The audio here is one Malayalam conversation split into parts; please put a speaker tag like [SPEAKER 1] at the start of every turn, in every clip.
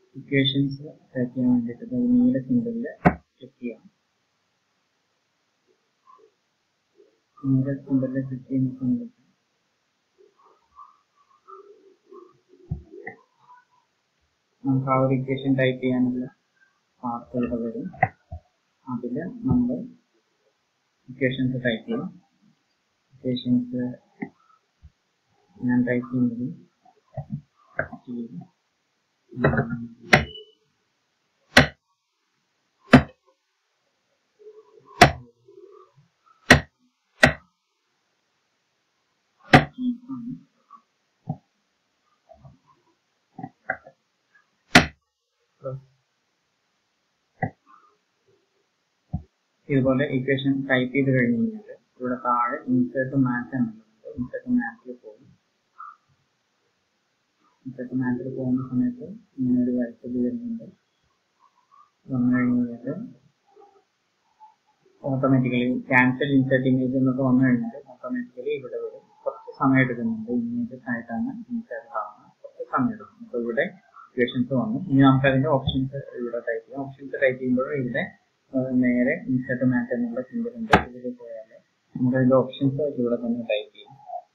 [SPEAKER 1] ഇക്വേഷൻസ് സെറ്റ് ചെയ്യാൻ വേണ്ടിയിട്ട് ഇത് നീല സിമ്പിളിൽ ക്ലിക്ക് ചെയ്യാം നീല സിമ്പിളിൽ ക്ലിക്ക് ചെയ്യുന്ന സമയത്ത് നമുക്ക് ആ ഒരു ഇക്വേഷൻ ടൈപ്പ് ചെയ്യാനുള്ള പാർട്ട് ഇവിടെ വരും അതിൽ നമ്മൾ ഇക്വേഷൻസ് ടൈപ്പ് ചെയ്യും ഇക്വേഷൻസ് ഞാൻ ടൈപ്പ് ചെയ്യുന്നത് ഇതുപോലെ ഇക്വേഷൻ ടൈപ്പ് ചെയ്ത് കഴിഞ്ഞ് കഴിഞ്ഞാൽ ഇവിടെ താഴെ ഇൻസേർട്ട് മാച്ച് എന്നുള്ളത് ഇൻസേർട്ട് മാച്ചിൽ പോകും ഇൻസേർട്ട് മാച്ചിൽ പോകുന്ന സമയത്ത് ഇങ്ങനെ ഒരു വൈറ്റ് വരുന്നുണ്ട് വന്നു കഴിഞ്ഞ് കഴിഞ്ഞാൽ ഓട്ടോമാറ്റിക്കലി ക്യാൻസൽ ഇൻസേർട്ട് ഇമേജ് എന്നൊക്കെ വന്നു കഴിഞ്ഞാൽ ഓട്ടോമാറ്റിക്കലി ഇവിടെ വരും കുറച്ച് സമയം എടുക്കുന്നുണ്ട് ഇമേജസ് ആയിട്ടാണ് ഇൻസേർട്ട് ആവുന്നത് കുറച്ച് സമയം എടുക്കും അപ്പോൾ ഇവിടെ ഇക്വേഷൻസ് വന്നു ഇനി നമുക്ക് അതിന്റെ ഓപ്ഷൻസ് ഇവിടെ ടൈപ്പ് ചെയ്യാം ഓപ്ഷൻസ് ടൈപ്പ് ചെയ്യുമ്പോൾ ഇവിടെ നേരെ ഇൻസേർട്ട് മാച്ച് എന്നുള്ള സിമ്പിൾ ഉണ്ട് ഇതിൽ പോയാൽ നമുക്ക് അതിന്റെ ഓപ്ഷൻസ് ഇവിടെ തന്നെ ടൈപ്പ് ചെയ്യാം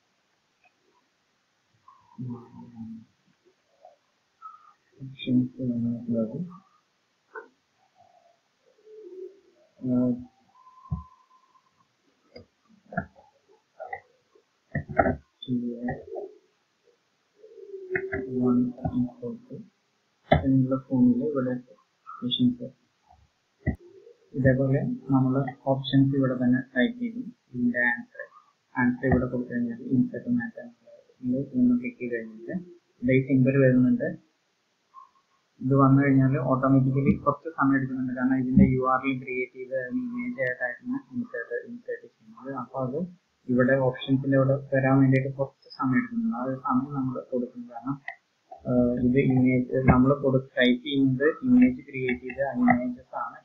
[SPEAKER 1] ഓപ്ഷൻസ് വന്നിട്ടുള്ളത് എന്നുള്ള ഫോണിൽ ഇവിടെ ഓപ്ഷൻസ് ഇതേപോലെ നമ്മൾ ഓപ്ഷൻസ് ഇവിടെ തന്നെ ടൈപ്പ് ചെയ്യും ഇതിന്റെ ആൻസർ ആൻസർ ഇവിടെ കൊടുത്തു കഴിഞ്ഞാൽ ഇൻസെർട്ട് മാറ്റാൻ ഒന്ന് ക്ലിക്ക് ചെയ്ത് കഴിഞ്ഞിട്ട് ഇവിടെ ഈ സിമ്പിൾ വരുന്നുണ്ട് ഇത് വന്നു കഴിഞ്ഞാൽ ഓട്ടോമാറ്റിക്കലി കുറച്ച് സമയം എടുക്കുന്നുണ്ട് കാരണം ഇതിന്റെ യു ആർ എൽ ക്രിയേറ്റ് ചെയ്ത് ഇമേജ് ആയിട്ടാണ് ഇൻസേർട്ട് ഇൻസേർട്ട് ചെയ്യുന്നത് അപ്പോൾ അത് ഇവിടെ ഓപ്ഷൻസിന്റെ ഇവിടെ വരാൻ വേണ്ടിയിട്ട് കുറച്ച് സമയം എടുക്കുന്നുണ്ട് ആ ഒരു സമയം നമ്മൾ കൊടുക്കുന്നു കാരണം ഇത് ഇമേജ് നമ്മൾ ടൈപ്പ് ചെയ്യുന്നത് ഇമേജ് ക്രിയേറ്റ് ചെയ്ത് ആ ഇമേജസ് ആണ്